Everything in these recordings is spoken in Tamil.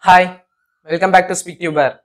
hi welcome back to Speak Tuber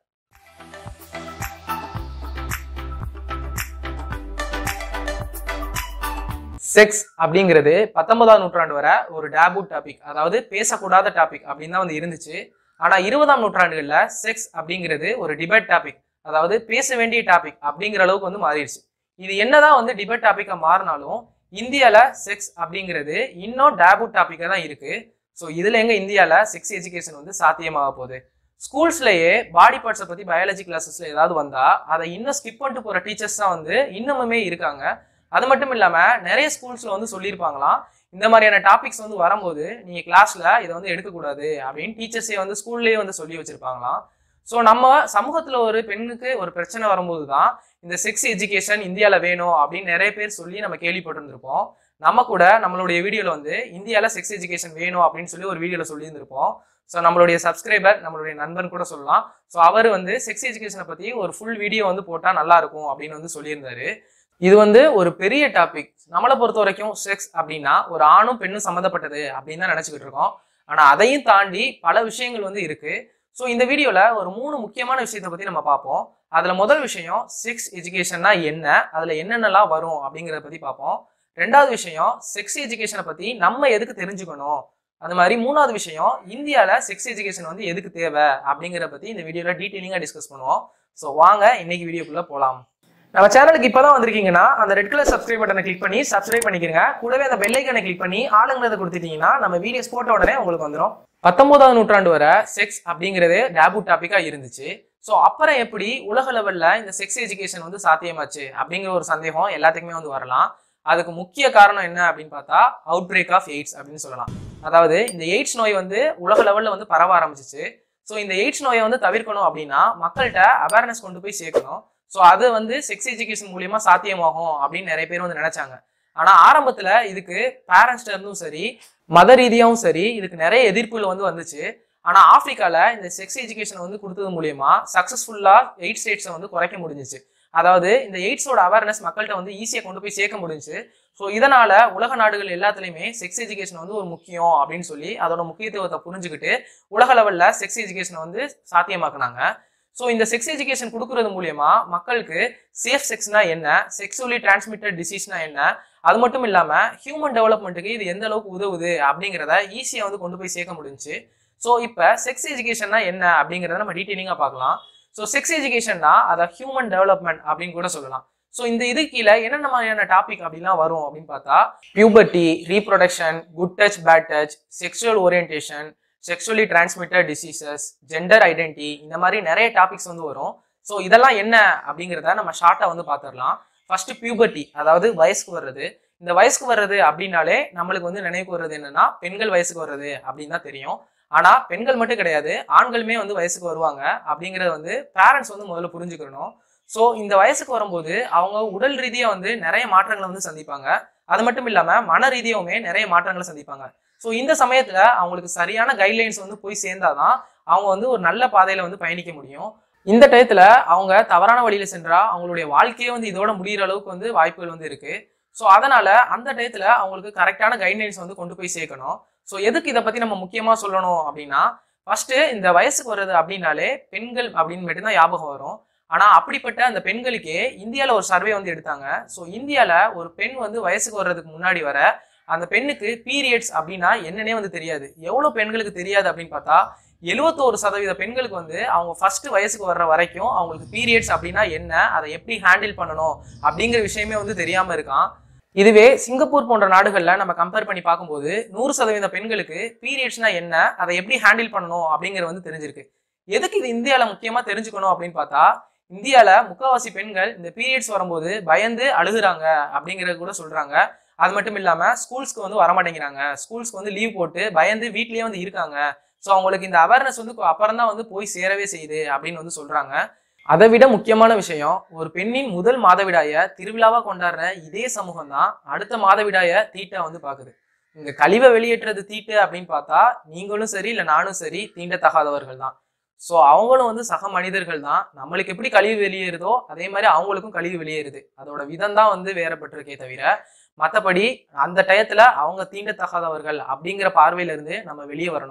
sex அப்படிங்கிறது பத்தொன்பதாம் நூற்றாண்டு வரை ஒரு டேபு டாபிக் அதாவது பேசக்கூடாத டாபிக் அப்படின்னு தான் வந்து இருந்துச்சு ஆனா இருபதாம் நூற்றாண்டுகள்ல செக்ஸ் அப்படிங்கிறது ஒரு டிபேட் டாபிக் அதாவது பேச வேண்டிய டாபிக் அப்படிங்கிற அளவுக்கு வந்து மாறிடுச்சு இது என்னதான் வந்து டிபேட் டாபிக்கா மாறினாலும் இந்தியால செக்ஸ் அப்படிங்கிறது இன்னும் டேபு டாபிக்கா தான் இருக்கு ஸோ இதுல எங்க இந்தியால செக்ஸ் எஜுகேஷன் வந்து சாத்தியமாக போகுது ஸ்கூல்ஸ்லயே பாடி பார்ட்ஸை பத்தி பயாலஜி கிளாஸஸ்ல ஏதாவது வந்தா அதை இன்னும் ஸ்கிப் பண்ணிட்டு போற டீச்சர்ஸ் தான் வந்து இன்னமுமே இருக்காங்க அது மட்டும் இல்லாம நிறைய ஸ்கூல்ஸ்ல வந்து சொல்லியிருப்பாங்களாம் இந்த மாதிரியான டாபிக்ஸ் வந்து வரும்போது நீங்க கிளாஸ்ல இதை வந்து எடுக்கக்கூடாது அப்படின்னு டீச்சர்ஸே வந்து ஸ்கூல்லயே வந்து சொல்லி வச்சிருப்பாங்களாம் ஸோ நம்ம சமூகத்துல ஒரு பெண்ணுக்கு ஒரு பிரச்சனை வரும்போது தான் இந்த செக்ஸ் எஜுகேஷன் இந்தியால வேணும் அப்படின்னு நிறைய பேர் சொல்லி நம்ம கேள்விப்பட்டிருந்திருப்போம் நம்ம கூட நம்மளுடைய வீடியோல வந்து இந்தியால செக்ஸ் எஜுகேஷன் வேணும் அப்படின்னு சொல்லி ஒரு வீடியோல சொல்லியிருந்திருப்போம் ஸோ நம்மளுடைய சப்ஸ்கிரைபர் நம்மளுடைய நண்பன் கூட சொல்லலாம் ஸோ அவர் வந்து செக்ஸ் எஜுகேஷனை பத்தி ஒரு ஃபுல் வீடியோ வந்து போட்டா நல்லா இருக்கும் அப்படின்னு வந்து சொல்லியிருந்தாரு இது வந்து ஒரு பெரிய டாபிக் நம்மளை பொறுத்த வரைக்கும் செக்ஸ் அப்படின்னா ஒரு ஆணும் பெண்ணும் சம்மந்தப்பட்டது அப்படின்னு தான் நினைச்சுக்கிட்டு இருக்கோம் ஆனா அதையும் தாண்டி பல விஷயங்கள் வந்து இருக்கு ஸோ இந்த வீடியோல ஒரு மூணு முக்கியமான விஷயத்தை பத்தி நம்ம பார்ப்போம் அதுல முதல் விஷயம் செக்ஸ் எஜுகேஷன்னா என்ன அதுல என்னென்னலாம் வரும் அப்படிங்கிறத பத்தி பார்ப்போம் ரெண்டாவது விஷயம் செக்ஸ் எஜுகேஷனை பத்தி நம்ம எதுக்கு தெரிஞ்சுக்கணும் அது மாதிரி மூணாவது விஷயம் இந்தியால செக்ஸ் எஜுகேஷன் வந்து எதுக்கு தேவை அப்படிங்கிறத பத்தி இந்த வீடியோல டீட்டெயிலிங்கா டிஸ்கஸ் பண்ணுவோம் ஸோ வாங்க இன்னைக்கு வீடியோக்குள்ள போலாம் நம்ம சேனலுக்கு இப்பதான் வந்திருக்கீங்கன்னா அந்த ரெட் கலர் சப்ஸ்கிரைப் பட்டனை கிளிக் பண்ணி சப்ஸ்கிரைப் பண்ணிக்கிறங்க கூடவே அந்த பெல் ஐக்கனை கிளிக் பண்ணி ஆளுங்கிறத கொடுத்துட்டீங்கன்னா நம்ம வீடியோஸ் போட்ட உடனே உங்களுக்கு வந்துடும் பத்தொன்பதாம் நூற்றாண்டு வரை செக்ஸ் அப்படிங்கிறது டேபு டாபிக்கா இருந்துச்சு ஸோ அப்புறம் எப்படி உலக லெவல்ல இந்த செக்ஸ் எஜுகேஷன் வந்து சாத்தியமாச்சு அப்படிங்கிற ஒரு சந்தேகம் எல்லாத்துக்குமே வந்து வரலாம் அதுக்கு முக்கிய காரணம் என்ன அப்படின்னு பார்த்தா அவுட் பிரேக் ஆஃப் எய்ட்ஸ் அப்படின்னு சொல்லலாம் அதாவது இந்த எய்ட்ஸ் நோய் வந்து உலக லெவல்ல வந்து பரவ ஆரம்பிச்சிச்சு ஸோ இந்த எய்ட்ஸ் நோயை வந்து தவிர்க்கணும் அப்படின்னா மக்கள்கிட்ட அவேர்னஸ் கொண்டு போய் சேர்க்கணும் ஸோ அது வந்து செக்ஸ் எஜுகேஷன் மூலியமா சாத்தியமாகும் அப்படின்னு நிறைய பேர் வந்து நினைச்சாங்க ஆனா ஆரம்பத்துல இதுக்கு பேரண்ட்ஸ்ட இருந்தும் சரி மத ரீதியாவும் சரி இதுக்கு நிறைய எதிர்ப்புகள் வந்து வந்துச்சு ஆனா ஆப்பிரிக்கால இந்த செக்ஸ் எஜுகேஷன் வந்து கொடுத்தது மூலியமா சக்சஸ்ஃபுல்லா எய்ட் ஸ்டேட்ஸை வந்து குறைக்க முடிஞ்சிச்சு அதாவது இந்த எய்ட்ஸோட அவேர்னஸ் மக்கள்கிட்ட வந்து ஈஸியாக கொண்டு போய் சேர்க்க முடிஞ்சு ஸோ இதனால உலக நாடுகள் எல்லாத்துலேயுமே செக்ஸ் எஜுகேஷன் வந்து ஒரு முக்கியம் அப்படின்னு சொல்லி அதோட முக்கியத்துவத்தை புரிஞ்சுக்கிட்டு உலக லெவல்ல செக்ஸ் எஜுகேஷனை வந்து சாத்தியமாக்குனாங்க ஸோ இந்த செக்ஸ் எஜுகேஷன் கொடுக்கறது மூலியமா மக்களுக்கு சேஃப் செக்ஸ்னா என்ன செக்ஸுவலி டிரான்ஸ்மிட்டட் டிசீஸ்னா என்ன அது மட்டும் இல்லாம ஹியூமன் டெவலப்மெண்ட்டுக்கு இது எந்த அளவுக்கு உதவுது அப்படிங்கிறத ஈஸியாக வந்து கொண்டு போய் சேர்க்க முடிஞ்சுச்சு ஸோ இப்போ செக்ஸ் எஜுகேஷன்னா என்ன அப்படிங்கிறத நம்ம டீட்டெயிலிங்காக பார்க்கலாம் ஸோ செக்ஸ் எஜுகேஷன்னா அதை ஹியூமன் டெவலப்மெண்ட் அப்படின்னு கூட சொல்லலாம் ஸோ இந்த இது கீழே என்னென்ன மாதிரியான டாபிக் அப்படிலாம் வரும் அப்படின்னு பார்த்தா puberty reproduction good touch bad touch sexual orientation sexually transmitted diseases gender identity இந்த மாதிரி நிறைய டாபிக்ஸ் வந்து வரும் ஸோ இதெல்லாம் என்ன அப்படிங்கிறத நம்ம ஷார்ட்டாக வந்து பார்த்துடலாம் ஃபர்ஸ்ட் பியூபர்ட்டி அதாவது வயசுக்கு வர்றது இந்த வயசுக்கு வர்றது அப்படின்னாலே நம்மளுக்கு வந்து நினைவுக்கு வர்றது என்னன்னா பெண்கள் வயசுக்கு வர்றது அப்படின்னு தான் தெரியும் ஆனா பெண்கள் மட்டும் கிடையாது ஆண்களுமே வந்து வயசுக்கு வருவாங்க அப்படிங்கறத வந்து பேரண்ட்ஸ் வந்து முதல்ல புரிஞ்சுக்கணும் ஸோ இந்த வயசுக்கு வரும்போது அவங்க உடல் ரீதியா வந்து நிறைய மாற்றங்களை வந்து சந்திப்பாங்க அது மட்டும் இல்லாம மன ரீதியாவுமே நிறைய மாற்றங்களை சந்திப்பாங்க ஸோ இந்த சமயத்துல அவங்களுக்கு சரியான கைட்லைன்ஸ் வந்து போய் சேர்ந்தாதான் அவங்க வந்து ஒரு நல்ல பாதையில வந்து பயணிக்க முடியும் இந்த டயத்துல அவங்க தவறான வழியில சென்றா அவங்களுடைய வாழ்க்கையே வந்து இதோட முடியிற அளவுக்கு வந்து வாய்ப்புகள் வந்து இருக்கு ஸோ அதனால அந்த டயத்துல அவங்களுக்கு கரெக்டான கைட்லைன்ஸ் வந்து கொண்டு போய் சேர்க்கணும் ஸோ எதுக்கு இதை பத்தி நம்ம முக்கியமா சொல்லணும் அப்படின்னா ஃபர்ஸ்ட் இந்த வயசுக்கு வர்றது அப்படின்னாலே பெண்கள் அப்படின்னு மட்டும்தான் ஞாபகம் வரும் ஆனா அப்படிப்பட்ட அந்த பெண்களுக்கே இந்தியால ஒரு சர்வே வந்து எடுத்தாங்க ஸோ இந்தியால ஒரு பெண் வந்து வயசுக்கு வர்றதுக்கு முன்னாடி வர அந்த பெண்ணுக்கு பீரியட்ஸ் அப்படின்னா என்னன்னே வந்து தெரியாது எவ்வளவு பெண்களுக்கு தெரியாது அப்படின்னு பார்த்தா எழுவத்தோரு சதவீத பெண்களுக்கு வந்து அவங்க ஃபர்ஸ்ட் வயசுக்கு வர்ற வரைக்கும் அவங்களுக்கு பீரியட்ஸ் அப்படின்னா என்ன அதை எப்படி ஹேண்டில் பண்ணணும் அப்படிங்கிற விஷயமே வந்து தெரியாம இருக்கான் இதுவே சிங்கப்பூர் போன்ற நாடுகள்ல நம்ம கம்பேர் பண்ணி பார்க்கும்போது நூறு சதவீத பெண்களுக்கு பீரியட்ஸ்னா என்ன அதை எப்படி ஹேண்டில் பண்ணணும் அப்படிங்கிறது வந்து தெரிஞ்சிருக்கு எதுக்கு இது இந்தியால முக்கியமா தெரிஞ்சுக்கணும் அப்படின்னு பார்த்தா இந்தியால முக்காவாசி பெண்கள் இந்த பீரியட்ஸ் வரும்போது பயந்து அழுகுறாங்க அப்படிங்கறது கூட சொல்றாங்க அது மட்டும் இல்லாம ஸ்கூல்ஸ்க்கு வந்து வரமாட்டேங்கிறாங்க ஸ்கூல்ஸ்க்கு வந்து லீவ் போட்டு பயந்து வீட்லயே வந்து இருக்காங்க ஸோ அவங்களுக்கு இந்த அவேர்னஸ் வந்து அப்புறம் தான் வந்து போய் சேரவே செய்யுது அப்படின்னு வந்து சொல்றாங்க அதை விட முக்கியமான விஷயம் ஒரு பெண்ணின் முதல் மாதவிடாய திருவிழாவா கொண்டாடுற இதே சமூகம் தான் அடுத்த மாதவிடாய தீட்டா வந்து பாக்குது இங்க கழிவை வெளியேற்றுறது தீட்டு அப்படின்னு பார்த்தா நீங்களும் சரி இல்ல நானும் சரி தீண்டத்தகாதவர்கள் தான் ஸோ அவங்களும் வந்து சக மனிதர்கள் தான் நம்மளுக்கு எப்படி கழிவு வெளியேறுதோ அதே மாதிரி அவங்களுக்கும் கழிவு வெளியேறுது அதோட விதம் தான் வந்து வேறப்பட்டிருக்கே தவிர மற்றபடி அந்த டயத்துல அவங்க தீண்டத்தகாதவர்கள் அப்படிங்கிற பார்வையில இருந்து நம்ம வெளியே வரணும்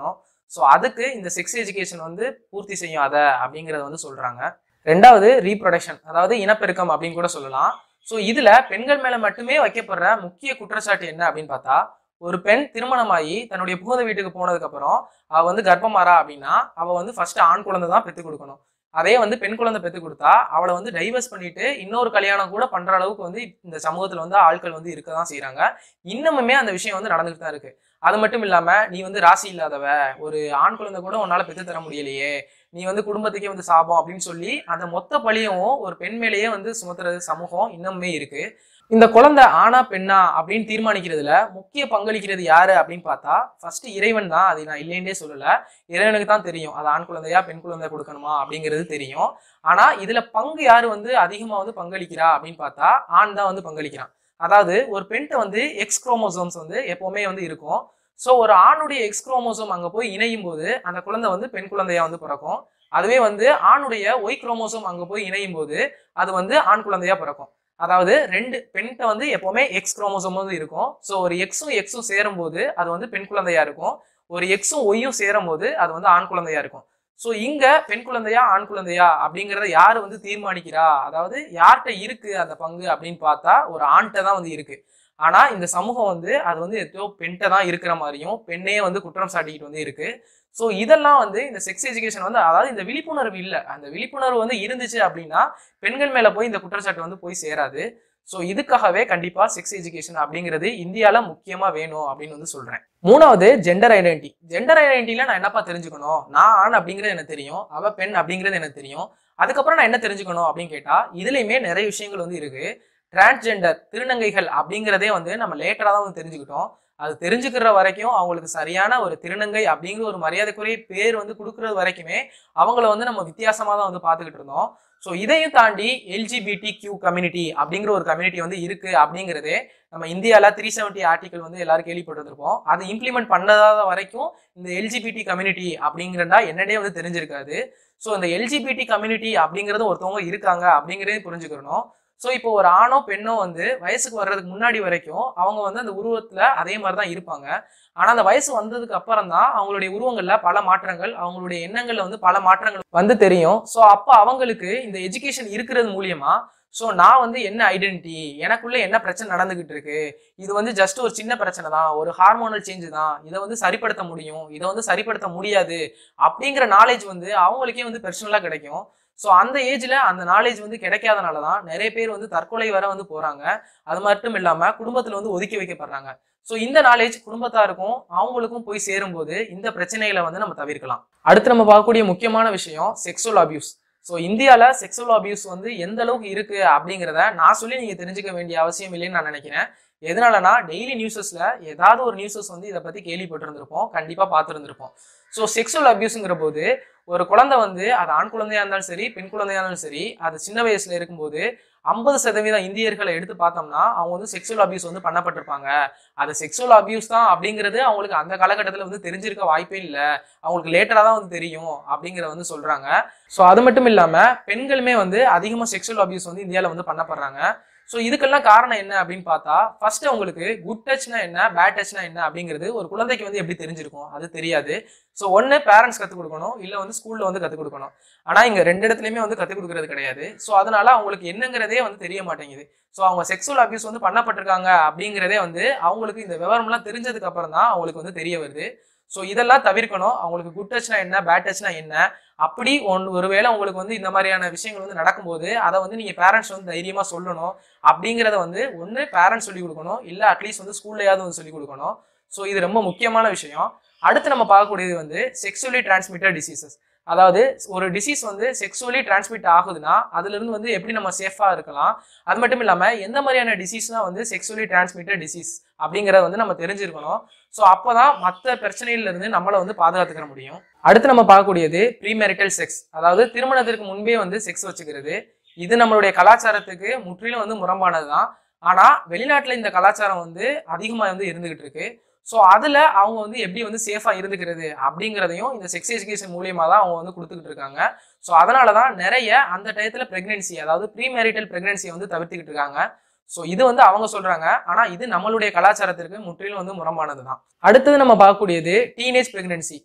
ஸோ அதுக்கு இந்த செக்ஸ் எஜுகேஷன் வந்து பூர்த்தி செய்யும் அதை அப்படிங்கறத வந்து சொல்றாங்க ரெண்டாவது ரீப்ரொடக்ஷன் அதாவது இனப்பெருக்கம் அப்படின்னு கூட சொல்லலாம் ஸோ இதுல பெண்கள் மேல மட்டுமே வைக்கப்படுற முக்கிய குற்றச்சாட்டு என்ன அப்படின்னு பார்த்தா ஒரு பெண் திருமணமாகி தன்னுடைய புகுந்த வீட்டுக்கு போனதுக்கு அப்புறம் அவ வந்து கர்ப்பமாறா அப்படின்னா அவ வந்து ஃபர்ஸ்ட் ஆண் குழந்தை தான் பெற்று கொடுக்கணும் அதே வந்து பெண் குழந்தை பெற்று கொடுத்தா அவளை வந்து டைவர்ஸ் பண்ணிட்டு இன்னொரு கல்யாணம் கூட பண்ற அளவுக்கு வந்து இந்த சமூகத்துல வந்து ஆட்கள் வந்து இருக்க தான் செய்யறாங்க இன்னமுமே அந்த விஷயம் வந்து நடந்துட்டு தான் இருக்கு அது மட்டும் இல்லாம நீ வந்து ராசி இல்லாதவ ஒரு ஆண் குழந்தை கூட உன்னால பெற்று தர முடியலையே நீ வந்து குடும்பத்துக்கே வந்து சாபம் அப்படின்னு சொல்லி அந்த மொத்த பழியும் ஒரு பெண் மேலேயே வந்து சுமத்துறது சமூகம் இன்னுமே இருக்கு இந்த குழந்தை ஆணா பெண்ணா அப்படின்னு தீர்மானிக்கிறதுல முக்கிய பங்களிக்கிறது யாரு அப்படின்னு பார்த்தா ஃபர்ஸ்ட் இறைவன் தான் அது நான் இல்லைன்னே சொல்லல இறைவனுக்கு தான் தெரியும் அது ஆண் குழந்தையா பெண் குழந்தை கொடுக்கணுமா அப்படிங்கிறது தெரியும் ஆனா இதுல பங்கு யாரு வந்து அதிகமா வந்து பங்களிக்கிறா அப்படின்னு பார்த்தா ஆண் தான் வந்து பங்களிக்கிறான் அதாவது ஒரு பெண்கிட்ட வந்து எக்ஸ் குரோமோசோம்ஸ் வந்து எப்பவுமே வந்து இருக்கும் ஸோ ஒரு ஆணுடைய எக்ஸ் குரோமோசோம் அங்க போய் இணையும் போது அந்த குழந்தை வந்து பெண் குழந்தையா வந்து பிறக்கும் அதுவே வந்து ஆணுடைய ஒய் குரோமோசோம் அங்க போய் இணையும் போது அது வந்து ஆண் குழந்தையா பிறக்கும் அதாவது ரெண்டு பெண்கிட்ட வந்து எப்பவுமே எக்ஸ் குரோமோசோம் வந்து இருக்கும் ஸோ ஒரு எக்ஸும் எக்ஸும் சேரும் போது அது வந்து பெண் குழந்தையா இருக்கும் ஒரு எக்ஸும் ஒய்யும் சேரும் போது அது வந்து ஆண் குழந்தையா இருக்கும் ஸோ இங்க பெண் குழந்தையா ஆண் குழந்தையா அப்படிங்கிறத யாரு வந்து தீர்மானிக்கிறா அதாவது யார்கிட்ட இருக்கு அந்த பங்கு அப்படின்னு பார்த்தா ஒரு ஆண்கிட்ட தான் வந்து இருக்கு ஆனா இந்த சமூகம் வந்து அது வந்து எத்தோ பெண்கிட்ட தான் இருக்கிற மாதிரியும் பெண்ணே வந்து குற்றம் சாட்டிக்கிட்டு வந்து இருக்கு ஸோ இதெல்லாம் வந்து இந்த செக்ஸ் எஜுகேஷன் வந்து அதாவது இந்த விழிப்புணர்வு இல்லை அந்த விழிப்புணர்வு வந்து இருந்துச்சு அப்படின்னா பெண்கள் மேல போய் இந்த குற்றச்சாட்டு வந்து போய் சேராது ஸோ இதுக்காகவே கண்டிப்பா செக்ஸ் எஜுகேஷன் அப்படிங்கிறது இந்தியால முக்கியமா வேணும் அப்படின்னு வந்து சொல்றேன் மூணாவது ஜெண்டர் ஐடென்டி ஜெண்டர் ஐடென்டில நான் என்னப்பா தெரிஞ்சுக்கணும் நான் ஆண் அப்படிங்கிறது எனக்கு தெரியும் அவ பெண் அப்படிங்கிறது எனக்கு தெரியும் அதுக்கப்புறம் நான் என்ன தெரிஞ்சுக்கணும் அப்படின்னு கேட்டா இதுலயுமே நிறைய விஷயங்கள் வந்து இருக்கு டிரான்ஸ்ஜெண்டர் திருநங்கைகள் அப்படிங்கிறதே வந்து நம்ம லேட்டரா தான் வந்து தெரிஞ்சுக்கிட்டோம் அது தெரிஞ்சுக்கிற வரைக்கும் அவங்களுக்கு சரியான ஒரு திருநங்கை அப்படிங்கிற ஒரு மரியாதைக்குரிய பேர் வந்து கொடுக்கறது வரைக்குமே அவங்கள வந்து நம்ம வித்தியாசமா தான் வந்து பார்த்துக்கிட்டு இருந்தோம் ஸோ இதையும் தாண்டி எல்ஜிபிடி கியூ கம்யூனிட்டி அப்படிங்கிற ஒரு கம்யூனிட்டி வந்து இருக்கு அப்படிங்கிறதே நம்ம இந்தியாவில் த்ரீ செவன்ட்டி ஆர்டிகல் வந்து எல்லாரும் கேள்விப்பட்டிருப்போம் அது இம்ப்ளிமெண்ட் பண்ணாத வரைக்கும் இந்த எல்ஜிபிடி கம்யூனிட்டி அப்படிங்கிறதா என்னன்னே வந்து தெரிஞ்சிருக்காது ஸோ இந்த எல்ஜிபிடி கம்யூனிட்டி அப்படிங்கிறது ஒருத்தவங்க இருக்காங்க அப்படிங்கிறதையும் புரிஞ்சுக்கணும் ஸோ இப்போ ஒரு ஆணோ பெண்ணோ வந்து வயசுக்கு வர்றதுக்கு முன்னாடி வரைக்கும் அவங்க வந்து அந்த உருவத்துல அதே மாதிரி தான் இருப்பாங்க ஆனா அந்த வயசு வந்ததுக்கு அப்புறம் தான் அவங்களுடைய உருவங்கள்ல பல மாற்றங்கள் அவங்களுடைய எண்ணங்கள்ல வந்து பல மாற்றங்கள் வந்து தெரியும் ஸோ அப்போ அவங்களுக்கு இந்த எஜுகேஷன் இருக்கிறது மூலியமா ஸோ நான் வந்து என்ன ஐடென்டிட்டி எனக்குள்ள என்ன பிரச்சனை நடந்துகிட்டு இருக்கு இது வந்து ஜஸ்ட் ஒரு சின்ன பிரச்சனை தான் ஒரு ஹார்மோனல் சேஞ்ச் தான் இதை வந்து சரிப்படுத்த முடியும் இதை வந்து சரிப்படுத்த முடியாது அப்படிங்கிற நாலேஜ் வந்து அவங்களுக்கே வந்து பெர்சனலாக கிடைக்கும் ஸோ அந்த ஏஜ்ல அந்த நாலேஜ் வந்து கிடைக்காதனால தான் நிறைய பேர் வந்து தற்கொலை வர வந்து போறாங்க அது மட்டும் இல்லாம குடும்பத்துல வந்து ஒதுக்கி வைக்கப்படுறாங்க ஸோ இந்த நாலேஜ் குடும்பத்தாருக்கும் அவங்களுக்கும் போய் சேரும்போது இந்த பிரச்சனைகளை வந்து நம்ம தவிர்க்கலாம் அடுத்து நம்ம பார்க்கக்கூடிய முக்கியமான விஷயம் செக்ஸுவல் அபியூஸ் ஸோ இந்தியாவில் செக்ஸுவல் அபியூஸ் வந்து எந்த அளவுக்கு இருக்கு அப்படிங்கிறத நான் சொல்லி நீங்க தெரிஞ்சுக்க வேண்டிய அவசியம் இல்லைன்னு நான் நினைக்கிறேன் எதனாலனா டெய்லி நியூஸஸ்ல ஏதாவது ஒரு நியூஸஸ் வந்து இதை பத்தி கேள்விப்பட்டிருந்திருப்போம் கண்டிப்பா பார்த்துருந்துருப்போம் ஸோ செக்ஸுவல் அபியூஸுங்கிற போது ஒரு குழந்தை வந்து அது ஆண் குழந்தையா இருந்தாலும் சரி பெண் குழந்தையா இருந்தாலும் சரி அது சின்ன வயசுல இருக்கும்போது ஐம்பது சதவீதம் இந்தியர்களை எடுத்து பார்த்தோம்னா அவங்க வந்து செக்ஸுவல் அபியூஸ் வந்து பண்ணப்பட்டிருப்பாங்க அது செக்ஸுவல் அபியூஸ் தான் அப்படிங்கிறது அவங்களுக்கு அந்த காலகட்டத்தில் வந்து தெரிஞ்சிருக்க வாய்ப்பே இல்லை அவங்களுக்கு லேட்டராக தான் வந்து தெரியும் அப்படிங்கிறத வந்து சொல்றாங்க ஸோ அது மட்டும் இல்லாம பெண்களுமே வந்து அதிகமாக செக்ஸுவல் அபியூஸ் வந்து இந்தியாவில் வந்து பண்ணப்படுறாங்க ஸோ இதுக்கெல்லாம் காரணம் என்ன அப்படின்னு பார்த்தா ஃபர்ஸ்ட் உங்களுக்கு குட் டச்னா என்ன பேட் டச்னா என்ன அப்படிங்கிறது ஒரு குழந்தைக்கு வந்து எப்படி தெரிஞ்சிருக்கும் அது தெரியாது ஸோ ஒன்று பேரண்ட்ஸ் கற்றுக் கொடுக்கணும் இல்லை வந்து ஸ்கூலில் வந்து கற்றுக் கொடுக்கணும் ஆனால் இங்கே ரெண்டு இடத்துலையுமே வந்து கற்றுக் கொடுக்கறது கிடையாது ஸோ அதனால அவங்களுக்கு என்னங்கிறதே வந்து தெரிய மாட்டேங்குது ஸோ அவங்க செக்ஸுவல் அபியூஸ் வந்து பண்ணப்பட்டிருக்காங்க அப்படிங்கிறதே வந்து அவங்களுக்கு இந்த விவரம்லாம் தெரிஞ்சதுக்கு அப்புறம் தான் அவங்களுக்கு வந்து தெரிய வருது ஸோ இதெல்லாம் தவிர்க்கணும் அவங்களுக்கு குட் டச்னா என்ன பேட் டச்னா என்ன அப்படி ஒன் ஒருவேளை உங்களுக்கு வந்து இந்த மாதிரியான விஷயங்கள் வந்து நடக்கும்போது அதை வந்து நீங்க பேரண்ட்ஸ் வந்து தைரியமா சொல்லணும் அப்படிங்கிறத வந்து ஒன்று பேரண்ட்ஸ் சொல்லி கொடுக்கணும் இல்லை அட்லீஸ்ட் வந்து ஸ்கூல்லையாவது வந்து சொல்லி கொடுக்கணும் ஸோ இது ரொம்ப முக்கியமான விஷயம் அடுத்து நம்ம பார்க்கக்கூடியது வந்து செக்ஸுவலி டிரான்ஸ்மிட்டட் டிசீசஸ் அதாவது ஒரு டிசீஸ் வந்து செக்ஸுவலி டிரான்ஸ்மிட் ஆகுதுன்னா அதுல இருந்து வந்து எப்படி நம்ம சேஃபா இருக்கலாம் அது மட்டும் இல்லாம எந்த மாதிரியான டிசீஸ்லாம் வந்து செக்ஸுவலி டிரான்ஸ்மிட்டட் டிசீஸ் அப்படிங்கறத வந்து நம்ம தெரிஞ்சிருக்கணும் ஸோ அப்போதான் மற்ற பிரச்சனையில இருந்து நம்மளை வந்து பாதுகாத்துக்கிற முடியும் அடுத்து நம்ம பார்க்கக்கூடியது ப்ரீமேரிட்டல் செக்ஸ் அதாவது திருமணத்திற்கு முன்பே வந்து செக்ஸ் வச்சுக்கிறது இது நம்மளுடைய கலாச்சாரத்துக்கு முற்றிலும் வந்து முரம்பானது தான் ஆனா வெளிநாட்டுல இந்த கலாச்சாரம் வந்து அதிகமா வந்து இருந்துகிட்டு இருக்கு ஸோ அதுல அவங்க வந்து எப்படி வந்து சேஃபா இருந்துக்கிறது அப்படிங்கிறதையும் இந்த செக்ஸ் எஜுகேஷன் மூலியமா தான் அவங்க வந்து கொடுத்துக்கிட்டு இருக்காங்க ஸோ அதனால தான் நிறைய அந்த டயத்துல பிரெக்னன்சி அதாவது ப்ரீமேரிட்டல் பிரெக்னன்சியை வந்து தவிர்த்துக்கிட்டு இருக்காங்க ஸோ இது வந்து அவங்க சொல்றாங்க ஆனா இது நம்மளுடைய கலாச்சாரத்திற்கு முற்றிலும் வந்து முரம்பானது தான் அடுத்தது நம்ம பார்க்கக்கூடியது டீனேஜ் பிரெக்னன்சி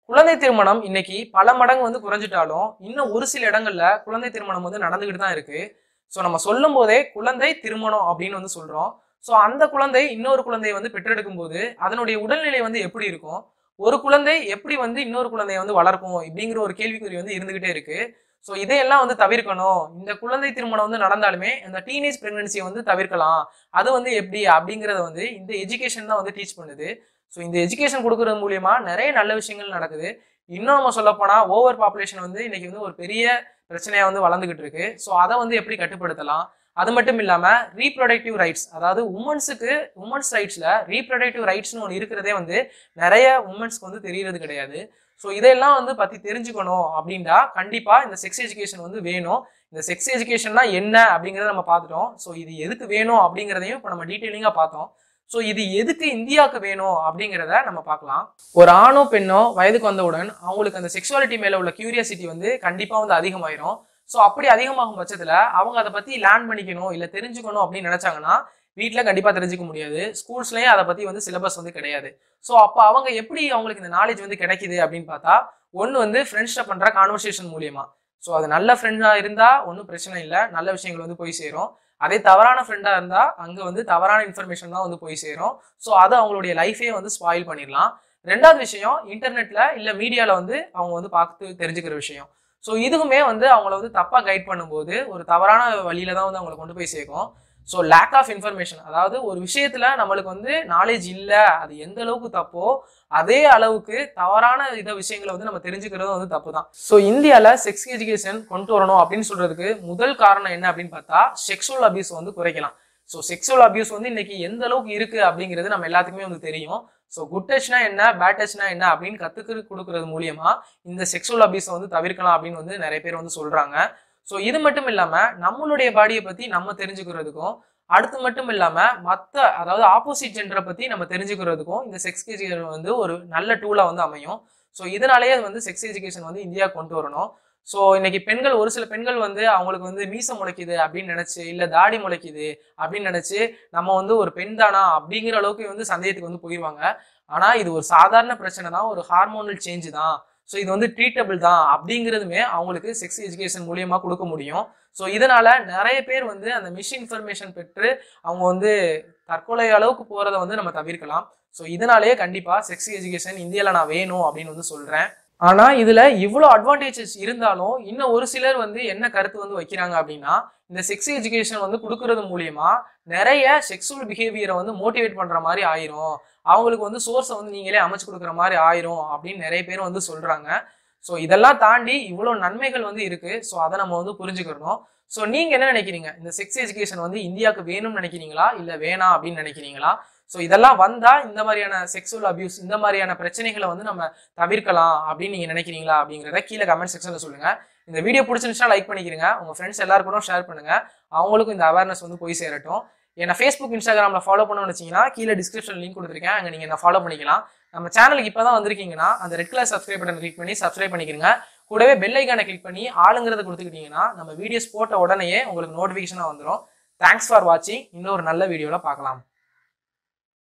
குழந்தை திருமணம் இன்னைக்கு பல மடங்கு வந்து குறைஞ்சிட்டாலும் இன்னும் ஒரு சில இடங்கள்ல குழந்தை திருமணம் வந்து நடந்துகிட்டு தான் இருக்கு ஸோ நம்ம சொல்லும் போதே குழந்தை திருமணம் அப்படின்னு வந்து சொல்றோம் ஸோ அந்த குழந்தை இன்னொரு குழந்தையை வந்து பெற்றெடுக்கும் போது அதனுடைய உடல்நிலை வந்து எப்படி இருக்கும் ஒரு குழந்தை எப்படி வந்து இன்னொரு குழந்தையை வந்து வளர்க்கும் இப்படிங்கிற ஒரு கேள்விக்குறி வந்து இருந்துகிட்டே இருக்கு ஸோ இதையெல்லாம் வந்து தவிர்க்கணும் இந்த குழந்தை திருமணம் வந்து நடந்தாலுமே இந்த டீனேஜ் பிரெக்னன்சியை வந்து தவிர்க்கலாம் அது வந்து எப்படி அப்படிங்கிறத வந்து இந்த எஜுகேஷன் தான் வந்து டீச் பண்ணுது ஸோ இந்த எஜுகேஷன் கொடுக்கறது மூலியமா நிறைய நல்ல விஷயங்கள் நடக்குது இன்னும் நம்ம சொல்ல போனா ஓவர் பாப்புலேஷன் வந்து இன்னைக்கு வந்து ஒரு பெரிய பிரச்சனையா வந்து வளர்ந்துகிட்டு இருக்கு ஸோ அதை வந்து எப்படி கட்டுப்படுத்தலாம் அது மட்டும் இல்லாம ரீப்ரொடக்டிவ் ரைட்ஸ் அதாவது உமன்ஸுக்கு உமன்ஸ் ரைட்ஸ்ல ரீப்ரொடக்டிவ் ரைட்ஸ்னு ஒன்று இருக்கிறதே வந்து நிறைய உமன்ஸ்க்கு வந்து தெரியறது கிடையாது ஸோ இதெல்லாம் வந்து பத்தி தெரிஞ்சுக்கணும் அப்படின்னா கண்டிப்பா இந்த செக்ஸ் எஜுகேஷன் வந்து வேணும் இந்த செக்ஸ் எஜுகேஷன்னா என்ன அப்படிங்கிறத நம்ம பார்த்துட்டோம் ஸோ இது எதுக்கு வேணும் அப்படிங்கிறதையும் இப்போ நம்ம டீட்டெயிலிங்கா பார்த்தோம் ஸோ இது எதுக்கு இந்தியாவுக்கு வேணும் அப்படிங்கிறத நம்ம பார்க்கலாம் ஒரு ஆணோ பெண்ணோ வயதுக்கு வந்தவுடன் அவங்களுக்கு அந்த செக்ஷுவாலிட்டி மேல உள்ள கியூரியாசிட்டி வந்து கண்டிப்பா வந்து அதிகமாயிரும் ஸோ அப்படி அதிகமாகும் பட்சத்துல அவங்க அதை பத்தி லேர்ன் பண்ணிக்கணும் இல்ல தெரிஞ்சுக்கணும் அப்படின்னு நினைச்சாங்கன்னா வீட்ல கண்டிப்பா தெரிஞ்சுக்க முடியாது ஸ்கூல்ஸ்லயும் அதை பத்தி வந்து சிலபஸ் வந்து கிடையாது ஸோ அப்போ அவங்க எப்படி அவங்களுக்கு இந்த நாலேஜ் வந்து கிடைக்குது அப்படின்னு பார்த்தா ஒன்று வந்து ஃப்ரெண்ட்ஸ்ட பண்ற கான்வர்சேஷன் மூலியமா ஸோ அது நல்ல ஃப்ரெண்டா இருந்தா ஒன்றும் பிரச்சனை இல்லை நல்ல விஷயங்கள் வந்து போய் சேரும் அதே தவறான ஃப்ரெண்டா இருந்தா அங்க வந்து தவறான இன்ஃபர்மேஷன் தான் வந்து போய் சேரும் ஸோ அது அவங்களுடைய லைஃபே வந்து ஸ்பாயில் பண்ணிடலாம் ரெண்டாவது விஷயம் இன்டர்நெட்ல இல்ல மீடியால வந்து அவங்க வந்து பார்த்து தெரிஞ்சுக்கிற விஷயம் ஸோ இதுவுமே வந்து அவங்கள வந்து தப்பா கைட் பண்ணும்போது ஒரு தவறான வழியில தான் வந்து அவங்களை கொண்டு போய் சேர்க்கும் ஸோ லேக் ஆஃப் இன்ஃபர்மேஷன் அதாவது ஒரு விஷயத்துல நம்மளுக்கு வந்து நாலேஜ் இல்லை அது எந்த அளவுக்கு தப்போ அதே அளவுக்கு தவறான இத விஷயங்களை வந்து நம்ம தெரிஞ்சுக்கிறதும் வந்து தப்பு தான் ஸோ இந்தியாவில் செக்ஸ் எஜுகேஷன் கொண்டு வரணும் அப்படின்னு சொல்றதுக்கு முதல் காரணம் என்ன அப்படின்னு பார்த்தா செக்ஷுவல் அபியூஸ் வந்து குறைக்கலாம் ஸோ செக்ஷுவல் அபியூஸ் வந்து இன்னைக்கு எந்த அளவுக்கு இருக்கு அப்படிங்கிறது நம்ம எல்லாத்துக்குமே வந்து தெரியும் ஸோ குட் டச்னா என்ன பேட் டச்னா என்ன அப்படின்னு கத்துக்கு கொடுக்கறது மூலியமா இந்த செக்ஷுவல் அபியூஸை வந்து தவிர்க்கலாம் அப்படின்னு வந்து நிறைய பேர் வந்து சொல்றாங்க ஸோ இது மட்டும் இல்லாம நம்மளுடைய பாடியை பத்தி நம்ம தெரிஞ்சுக்கிறதுக்கும் அடுத்து மட்டும் இல்லாம மத்த அதாவது ஆப்போசிட் ஜெண்டரை பத்தி நம்ம தெரிஞ்சுக்கிறதுக்கும் இந்த செக்ஸ் எஜுகேஷன் வந்து ஒரு நல்ல டூலா வந்து அமையும் ஸோ இதனாலேயே வந்து செக்ஸ் எஜுகேஷன் வந்து இந்தியா கொண்டு வரணும் ஸோ இன்னைக்கு பெண்கள் ஒரு சில பெண்கள் வந்து அவங்களுக்கு வந்து மீசம் முளைக்குது அப்படின்னு நினைச்சு இல்ல தாடி முளைக்குது அப்படின்னு நினைச்சு நம்ம வந்து ஒரு பெண் தானா அப்படிங்கிற அளவுக்கு வந்து சந்தேகத்துக்கு வந்து போயிடுவாங்க ஆனா இது ஒரு சாதாரண பிரச்சனை தான் ஒரு ஹார்மோனல் சேஞ்ச் தான் ஸோ இது வந்து ட்ரீட்டபிள் தான் அப்படிங்கிறதுமே அவங்களுக்கு செக்ஸ் எஜுகேஷன் மூலியமா கொடுக்க முடியும் ஸோ இதனால நிறைய பேர் வந்து அந்த மிஸ் இன்ஃபர்மேஷன் பெற்று அவங்க வந்து தற்கொலை அளவுக்கு போறதை வந்து நம்ம தவிர்க்கலாம் ஸோ இதனாலேயே கண்டிப்பா செக்ஸ் எஜுகேஷன் இந்தியாவில் நான் வேணும் அப்படின்னு வந்து சொல்றேன் ஆனா இதுல இவ்வளோ அட்வான்டேஜஸ் இருந்தாலும் இன்னும் ஒரு சிலர் வந்து என்ன கருத்து வந்து வைக்கிறாங்க அப்படின்னா இந்த செக்ஸ் எஜுகேஷன் வந்து கொடுக்கறது மூலியமா நிறைய செக்ஸுவல் பிஹேவியரை வந்து மோட்டிவேட் பண்ற மாதிரி ஆயிரும் அவங்களுக்கு வந்து சோர்ஸை வந்து நீங்களே அமைச்சு கொடுக்குற மாதிரி ஆயிரும் அப்படின்னு நிறைய பேர் வந்து சொல்றாங்க ஸோ இதெல்லாம் தாண்டி இவ்வளோ நன்மைகள் வந்து இருக்கு ஸோ அதை நம்ம வந்து புரிஞ்சுக்கணும் ஸோ நீங்க என்ன நினைக்கிறீங்க இந்த செக்ஸ் எஜுகேஷன் வந்து இந்தியாவுக்கு வேணும்னு நினைக்கிறீங்களா இல்ல வேணாம் அப்படின்னு நினைக்கிறீங்களா ஸோ இதெல்லாம் வந்தா இந்த மாதிரியான செக்ஸுவல் அபியூஸ் இந்த மாதிரியான பிரச்சனைகளை வந்து நம்ம தவிர்க்கலாம் அப்படின்னு நீங்க நினைக்கிறீங்களா அப்படிங்கிறத கீழே கமெண்ட் செக்ஷன்ல சொல்லுங்க இந்த வீடியோ பிடிச்சிருந்துச்சுன்னா லைக் பண்ணிக்கிறீங்க உங்க ஃப்ரெண்ட்ஸ் எல்லாருக்கும் ஷேர் பண்ணுங்க அவங்களுக்கும் இந்த அவேர்னஸ் வந்து போய் சேரட்டும் என்ன ஃபேஸ்புக் இன்ஸ்டாகிராம்ல ஃபாலோ பண்ணணும்னு வச்சீங்கன்னா கீழே டிஸ்கிரிப்ஷன் லிங்க் கொடுத்துருக்கேன் அங்கே நீங்க என்ன ஃபாலோ பண்ணிக்கலாம் நம்ம சேனலுக்கு இப்போ தான் வந்திருக்கீங்கன்னா அந்த red colour subscribe button click பண்ணி சப்ஸ்கிரைப் பண்ணிக்கிறங்க கூடவே பெல் ஐக்கானை கிளிக் பண்ணி ஆளுங்கிறத கொடுத்துக்கிட்டீங்கன்னா நம்ம வீடியோஸ் போட்ட உடனேயே உங்களுக்கு நோட்டிஃபிகேஷனாக வந்துடும் தேங்க்ஸ் ஃபார் வாட்சிங் இன்னொரு நல்ல வீடியோவில் பார்க்கலாம்